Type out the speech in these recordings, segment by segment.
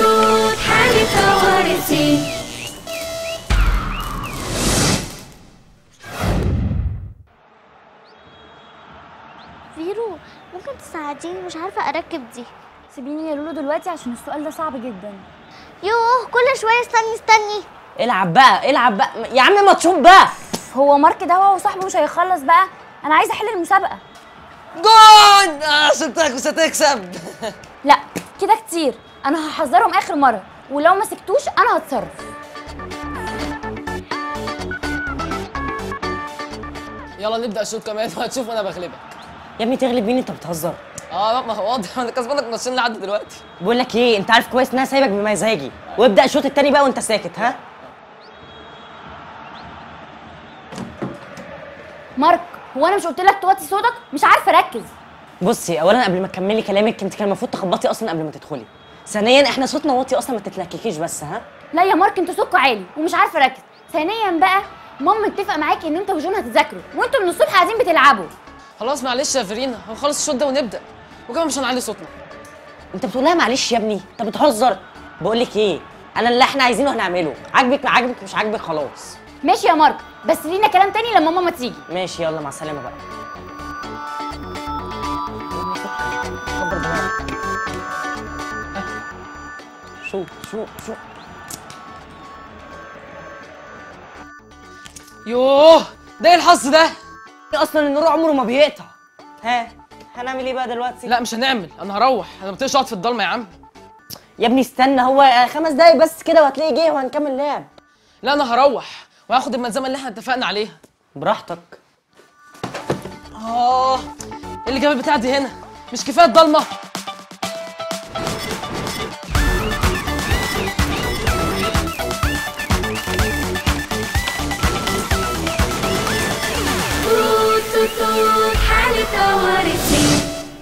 توت حالي كوارثي فيرو ممكن تساعديني مش عارفه اركب دي سيبيني يا لولو دلوقتي عشان السؤال ده صعب جدا يوه كل شويه استني استني العب بقى العب بقى يا عم ما تشوف بقى هو مارك ده هو وصاحبه مش هيخلص بقى انا عايزه احل المسابقه جون آه سبتك مش هتكسب لا كده كتير انا هحذرهم اخر مره ولو ما سكتوش انا هتصرف يلا نبدا الشوط كمان وهتشوف وانا بغلبك يا ابني تغلب مين انت بتهزر اه ما هو واضح انا كسبانك ماتشين لحد دلوقتي بقول لك ايه انت عارف كويس ان انا سايبك بمزاجي وابدا الشوط التاني بقى وانت ساكت ها مارك هو انا مش قلت لك توطي صوتك مش عارفه اركز بصي اولا قبل ما تكملي كلامك انت كان المفروض تخبطي اصلا قبل ما تدخلي ثانيا احنا صوتنا واطي اصلا ما تتلككيش بس ها لا يا مارك انتوا صوتكوا عالي ومش عارفه اركز ثانيا بقى ماما متفق معاكي ان انت وجون هتذاكروا وانتوا من الصبح قاعدين بتلعبوا خلاص معلش يا فيرينا هنخلص الشوط ده ونبدا وكمان مش هنعلي صوتنا انت بتقولها معلش يا ابني انت بتهزر بقول لك ايه انا اللي احنا عايزينه هنعمله عاجبك عاجبك مش عاجبك خلاص ماشي يا مارك بس لينا كلام تاني لما ماما تيجي ماشي يلا مع السلامه بقى كبر دماغك. شو شو شو يوه ده ايه الحظ ده اصلا النور عمره ما بيقطع ها هنعمل ايه بقى دلوقتي لا مش هنعمل انا هروح انا ما بطيقش اقعد في الضلمه يا عم يا ابني استنى هو خمس دقايق بس كده وهتلاقيه جه وهنكمل لعب لا انا هروح وهاخد الملزمه اللي احنا اتفقنا عليها براحتك اه ايه اللي جاب البتاع دي هنا مش كفايه الضلمه توت توت توت حالي كوارثي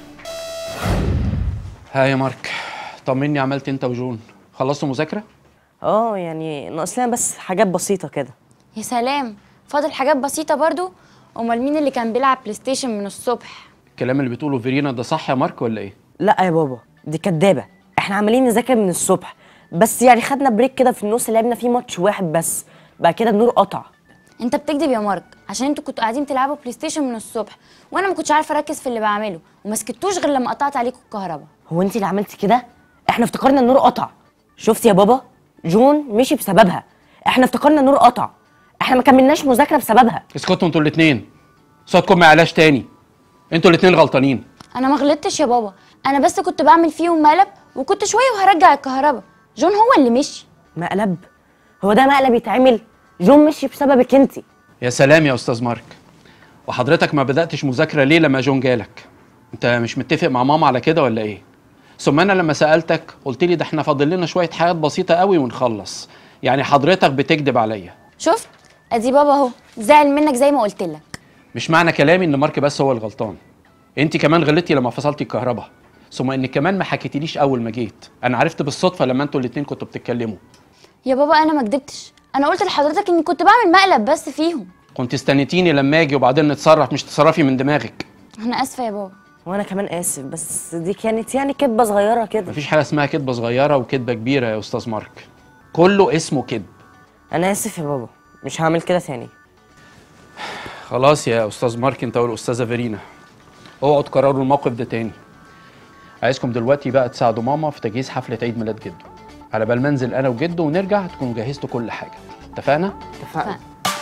ها يا مارك طمني عملت انت وجون خلصتوا مذاكره اه يعني ناقص لنا بس حاجات بسيطه كده يا سلام فاضل حاجات بسيطه برضو امال مين اللي كان بيلعب بلاي ستيشن من الصبح الكلام اللي بتقوله فيرينا ده صح يا مارك ولا ايه لا يا بابا دي كدابه احنا عمالين نذاكر من الصبح بس يعني خدنا بريك كده في النص لعبنا فيه ماتش واحد بس بعد كده النور قطع انت بتكذب يا مارك عشان انتوا كنتوا قاعدين تلعبوا بلاي ستيشن من الصبح وانا ما كنتش عارفه اركز في اللي بعمله وما سكتوش غير لما قطعت عليكم الكهرباء هو انت اللي عملتي كده احنا افتكرنا النور قطع شفتي يا بابا جون مشي بسببها احنا افتكرنا النور قطع احنا ما كملناش مذاكره بسببها اسكتوا انتوا الاثنين صوتكم ما يعلاش تاني انتوا الاثنين غلطانين انا ما غلطتش يا بابا انا بس كنت بعمل فيهم مقلب وكنت شويه وهرجع الكهرباء جون هو اللي مشي مقلب هو ده مقلب يتعمل جون مشي بسببك انت يا سلام يا استاذ مارك وحضرتك ما بداتش مذاكره ليه لما جون جالك انت مش متفق مع ماما على كده ولا ايه ثم انا لما سالتك قلت لي ده احنا فاضل لنا شويه حاجات بسيطه قوي ونخلص يعني حضرتك بتكذب عليا شفت ادي بابا اهو زعل منك زي ما قلت لك مش معنى كلامي ان مارك بس هو الغلطان انت كمان غلطتي لما فصلتي الكهرباء ثم انك كمان ما حكيتليش اول ما جيت انا عرفت بالصدفه لما انتوا الاتنين كنتوا بتتكلموا يا بابا انا ما كدبتش انا قلت لحضرتك اني كنت بعمل مقلب بس فيهم كنت استنيتيني لما اجي وبعدين نتصرف مش تصرفي من دماغك انا اسفه يا بابا وانا كمان اسف بس دي كانت يعني كدبه صغيره كده مفيش حاجه اسمها كدبه صغيره وكدبه كبيره يا استاذ مارك كله اسمه كدب انا اسف يا بابا مش هعمل كده تاني خلاص يا استاذ مارك انت والاستاذه فيرينا اوعوا تكرروا الموقف ده تاني عايزكم دلوقتي بقى تساعدوا ماما في تجهيز حفله عيد ميلاد جده على بال ما انزل انا وجده ونرجع تكونوا جهزتوا كل حاجه اتفقنا اتفقنا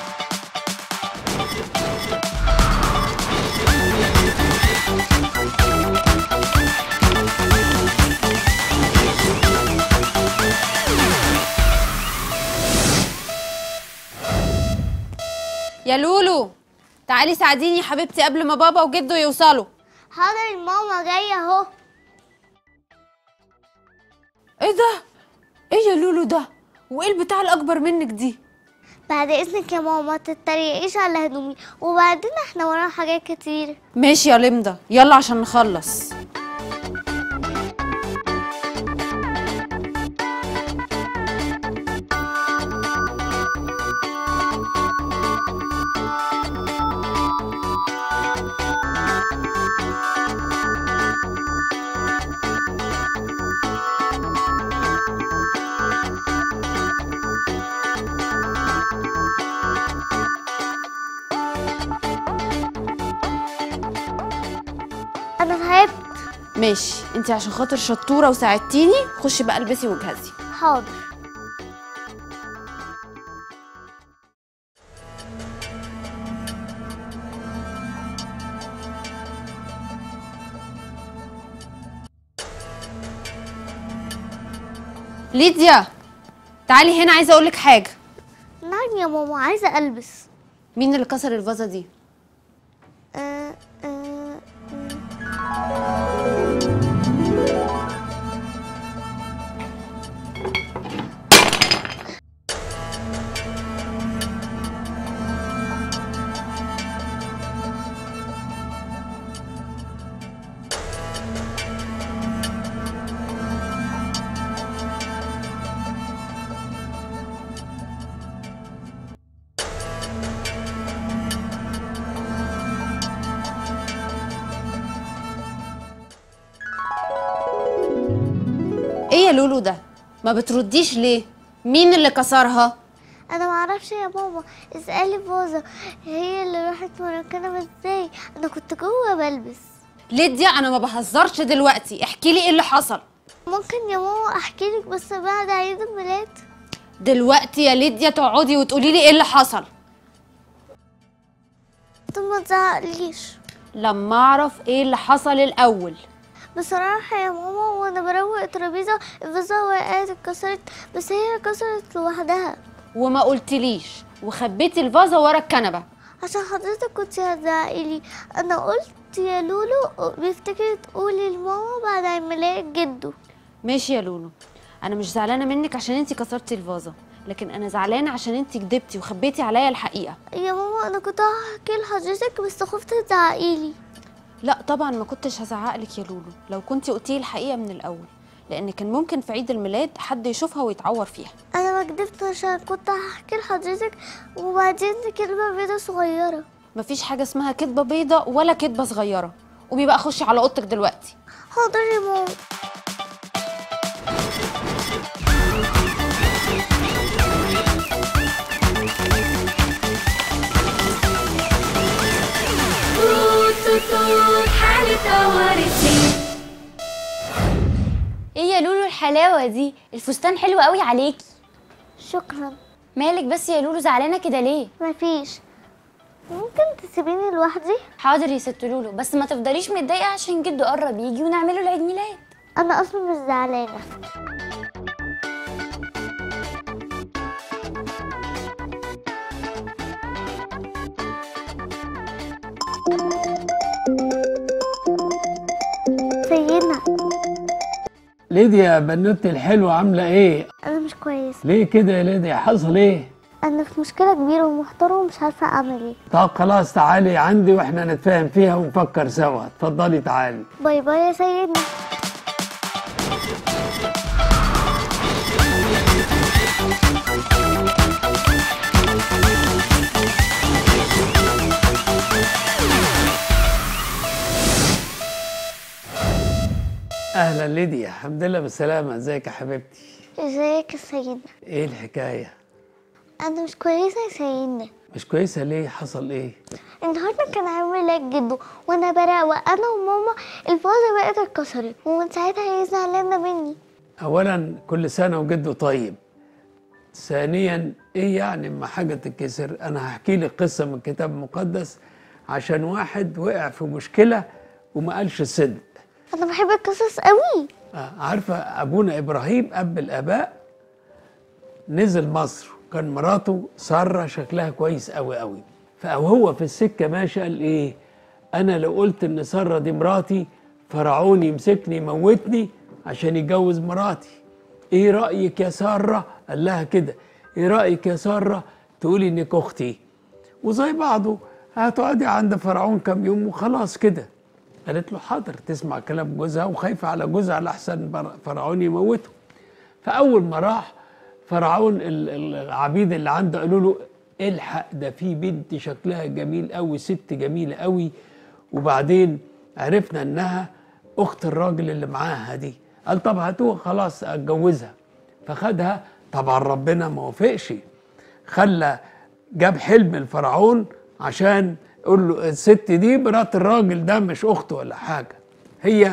يا لولو تعالي ساعديني يا حبيبتي قبل ما بابا وجده يوصلوا حاضر ماما جايه اهو ايه ده ايه يا لولو ده وايه البتاع الاكبر منك دي بعد اذنك يا ماما ما تتريقيش على هدومي وبعدين احنا ورانا حاجات كتير ماشي يا لمده يلا عشان نخلص ماشي انت عشان خاطر شطوره وساعدتيني خشي بقى البسي واجهزي حاضر ليديا تعالي هنا عايزه اقول لك حاجه نعم يا ماما عايزة ألبس مين اللي كسر الفازه دي أه أه ايه يا لولو ده ما بترديش ليه مين اللي كسرها انا معرفش يا ماما اسألي فوزة هي اللي راحت مركنة ازاي انا كنت جوه بلبس ليديا انا ما بهزرش دلوقتي احكي لي ايه اللي حصل ممكن يا ماما احكي لك بس بعد عيد الميلاد دلوقتي يا ليديا تقعدي وتقولي لي ايه اللي حصل طب ما تزعقليش لما اعرف ايه اللي حصل الاول بصراحة يا ماما وانا بروق الترابيزة الفازة وقعت اتكسرت بس هي كسرت لوحدها وما قلتليش وخبيتي الفازه ورا الكنبه عشان حضرتك كنت هتزعقلي انا قلت يا لولو بيفتكر تقولي لماما بعد عيد ميلاد جده ماشي يا لولو انا مش زعلانه منك عشان انتي كسرتي الفازه لكن انا زعلانه عشان انتي كدبتي وخبيتي عليا الحقيقه يا ماما انا كنت هحكي لحضرتك بس خفت تزعقيلي لا طبعا ما كنتش هزعقلك يا لولو لو كنتي قلتي الحقيقه من الاول لان كان ممكن في عيد الميلاد حد يشوفها ويتعور فيها انا ما كدبت عشان كنت هحكي لحضرتك وبعدين دي كلمة بيضة صغيرة مفيش حاجه اسمها كدبه بيضه ولا كدبه صغيره قومي بقى خشي على اوضتك دلوقتي حاضر يا ماما توت توت توت حالة طوارئ ايه يا لولو الحلاوه دي الفستان حلو قوي عليكي شكرا مالك بس يا لولو زعلانه كده ليه مفيش ممكن تسيبيني لوحدي حاضر يا ست لولو بس ما تفضليش متضايقه عشان جده قرب يجي ونعمله العيد ميلاد انا اصلا مش زعلانة سيدنا ليديا بنوتي الحلوة عاملة ايه؟ انا مش كويس ليه كده يا ليديا حصل ايه؟ انا في مشكلة كبيرة ومحتارة ومش عارفة اعمل ايه طب خلاص تعالي عندي واحنا نتفاهم فيها ونفكر سوا اتفضلي تعالي باي باي يا سيدنا اهلا ليديا الحمد لله بالسلامة ازيك يا حبيبتي؟ ازيك يا سيدنا ايه الحكاية؟ انا مش كويسة يا سيدنا مش كويسة ليه؟ حصل ايه؟ النهارده كان عيد ميلاد جده وانا براوق انا وماما الفازة بقت اتكسرت ومن ساعتها هي زعلانة مني اولا كل سنة وجده طيب ثانيا ايه يعني اما حاجة تتكسر انا هحكي لك قصة من الكتاب المقدس عشان واحد وقع في مشكلة وما قالش الصدق انا بحب القصص قوي آه، عارفة أبونا إبراهيم أب الآباء نزل مصر كان مراته سارة شكلها كويس أوي أوي فهو في السكة ماشي قال إيه أنا لو قلت إن سارة دي مراتي فرعون يمسكني يموتني عشان يجوز مراتي إيه رأيك يا سارة قال لها كده إيه رأيك يا سارة تقولي إنك أختي وزي بعضه هتقعدي عند فرعون كام يوم وخلاص كده قالت له حاضر تسمع كلام جوزها وخايفة على جوزها لأحسن بر- فرعون يموته فأول ما راح فرعون ال- ال- العبيد اللي عنده قالوا له الحق ده في بنت شكلها جميل قوي ست جميلة قوي وبعدين عرفنا انها اخت الراجل اللي معاها دي قال طب هاتوها خلاص اتجوزها فخدها طبعا ربنا ما وافقش خلى جاب حلم الفرعون عشان يقول له الست دي مرات الراجل ده مش اخته ولا حاجه هي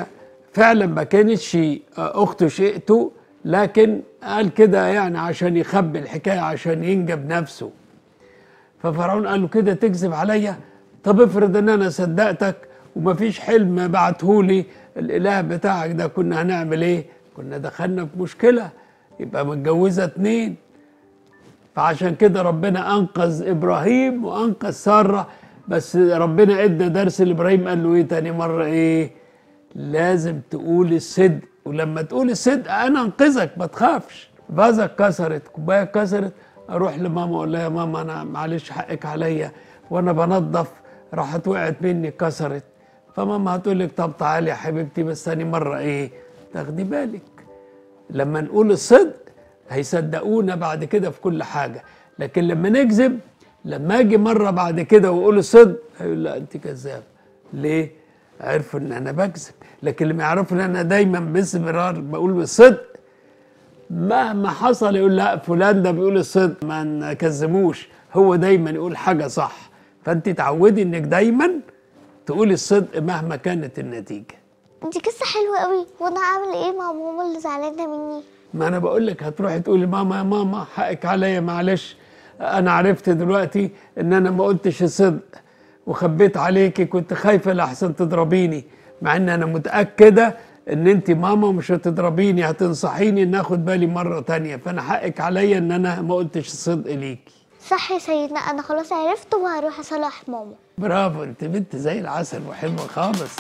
فعلا ما كانتش اخته شئته لكن قال كده يعني عشان يخبي الحكايه عشان ينجب نفسه ففرعون قال له كده تكذب عليا طب افرض ان انا صدقتك ومفيش حلم بعتهولي الاله بتاعك ده كنا هنعمل ايه كنا دخلنا في مشكله يبقى متجوزه اتنين فعشان كده ربنا انقذ ابراهيم وانقذ ساره بس ربنا ادى درس لابراهيم قال له ايه تاني مره ايه لازم تقول الصدق ولما تقول الصدق انا انقذك ما تخافش فازه اتكسرت كوبايه اتكسرت اروح لماما اقول لها يا ماما انا معلش حقك عليا وانا بنظف راحت وقعت مني اتكسرت فماما هتقول لك طب تعالي يا حبيبتي بس ثاني مره ايه تاخدي بالك لما نقول الصدق هيصدقونا بعد كده في كل حاجة لكن لما نكذب لما اجي مرة بعد كده واقول الصدق هيقول لا انت كذاب ليه؟ عرفوا ان انا بكذب لكن اللي ما يعرفوا ان انا دايما باستمرار بقول بالصدق مهما حصل يقول لا فلان ده بيقول الصدق ما نكذبوش هو دايما يقول حاجة صح فانت تعودي انك دايما تقولي الصدق مهما كانت النتيجه دي قصة حلوة قوي وانا اعمل ايه مع ماما اللي زعلانة مني ما انا بقول لك هتروحي تقولي ماما يا ماما حقك عليا معلش انا عرفت دلوقتي ان انا ما قلتش الصدق وخبيت عليكي كنت خايفه لحسن تضربيني مع ان انا متاكده ان انت ماما ومش هتضربيني هتنصحيني ان اخد بالي مره تانية فانا حقك عليا ان انا ما قلتش الصدق ليكي صح يا سيدنا انا خلاص عرفت وهروح اصلح ماما برافو انت بنت زي العسل وحلوه خالص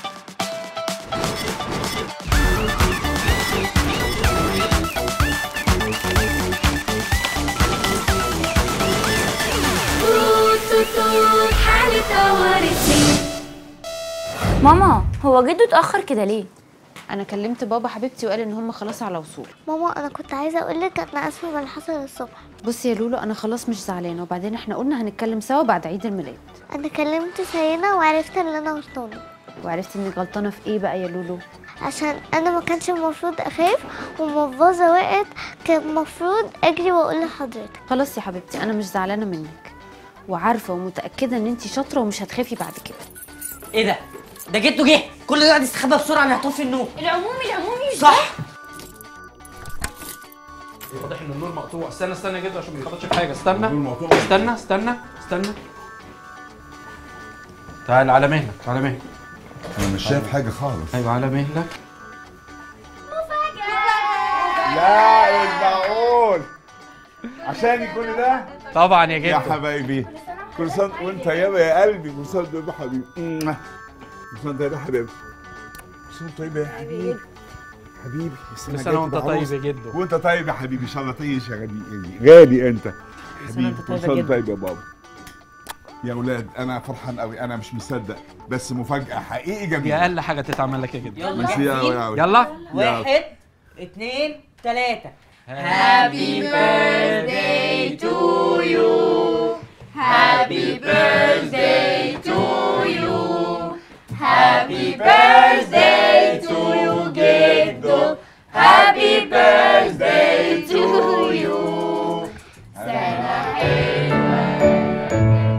توت توت توت حالة طوارئ ماما هو جده اتاخر كده ليه انا كلمت بابا حبيبتي وقال ان هم خلاص على وصول ماما انا كنت عايزة اقولك انا اسفة من اللي حصل الصبح بصي يا لولو انا خلاص مش زعلانه وبعدين احنا قلنا هنتكلم سوا بعد عيد الميلاد انا كلمت سيدنا وعرفت ان انا غلطانة وعرفت انك غلطانه في ايه بقى يا لولو عشان انا ما كانش المفروض اخاف ومبازة وقعت كان المفروض اجري واقول لحضرتك خلاص يا حبيبتي انا مش زعلانه منك وعارفه ومتاكده ان انت شاطره ومش هتخافي بعد كده ايه ده ده جده جه كل ده قاعد يستخبى بسرعه انا هطفي النور العمومي العمومي مش صح واضح ان النور مقطوع استنى استنى كده عشان ما يخبطش في حاجه استنى النور مقطوع. استنى استنى استنى تعال على مهلك على مهلك انا مش شايف حاجه خالص ايوه على مهلك لا مش معقول عشان كل ده طبعا يا يا جدو حبايبي كل سنه وانت طيبه يا قلبي كل سنه وانت طيبه يا حبيبي كل سنه وانت طيبه يا حبيبي كل سنه وانت طيبه يا حبيبي حبيبي السنة كل الجاية سنه وانت تبقى طيب عروس. يا جدو وانت طيب يا حبيبي ان شاء الله تعيش يا غالي غالي انت حبيبي وانت كل طيبة سنه وانت جدا. طيب يا بابا يا اولاد انا فرحان قوي انا مش مصدق بس مفاجاه حقيقي دي جميله اقل حاجه تتعمل لك يا جدو يلا ميرسي يا جاهزين؟ قوي يلا واحد اتنين تلاتة Happy birthday to you Happy birthday to you Happy birthday to you جدو Happy birthday to you سنة حلوة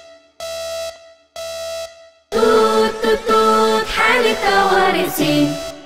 توت توت توت حالة طوارئ